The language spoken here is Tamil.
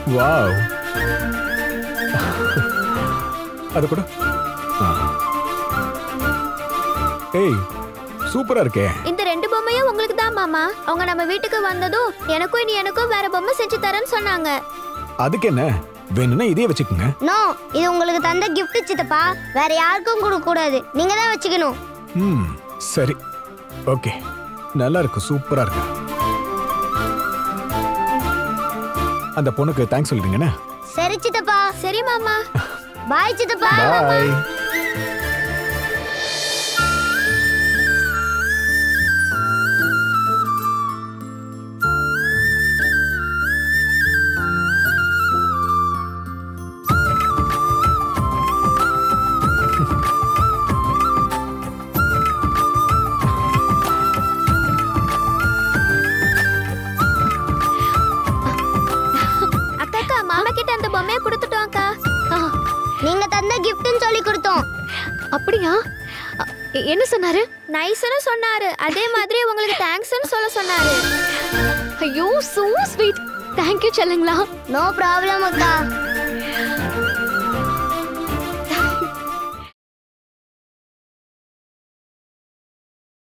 வாவ் அது கூட ஆ. ஏய் சூப்பரா இருக்கே இந்த ரெண்டு பொம்மையும் உங்களுக்கு தான் மாமா அவங்க நம்ம வீட்டுக்கு வந்ததும் எனக்கும் இனி எனக்கும் வேற பொம்மை செஞ்சு தரேன்னு சொன்னாங்க அதுக்கு என்ன வேணும்னா இதே வச்சுக்கோங்க நோ இது உங்களுக்கு தந்த gift சித்தப்பா வேற யாருக்கும் கொடுக்க கூடாது நீங்க தான் வச்சுக்கணும் ம் சரி ஓகே நல்லா இருக்கு சூப்பரா இருக்கு அந்த பொண்ணுக்கு தேங்க்ஸ் சொல்லிடுங்கண்ணே சரி சித்தப்பா சரி மாமா பாய் சித்தப்பா பாய் அக்கா அக்கா மாமா கிட்ட அந்த பொம்மையை கொடுத்துட்டோம் அக்கா ஆ, நீங்க தந்த கிஃப்ட்னு சொல்லி கொடுத்தோம் அப்படியா அ, எ- என்ன சொன்னாரு நைஸ்னு சொன்னாரு அதே மாதிரி உங்களுக்கு தேங்க்ஸ்னு சொல்ல சொன்னாரு ஐயோ சோ ஸ்வீட் தேங்க்யூ செல்லுங்களா நோ ப்ராப்ளம் அக்கா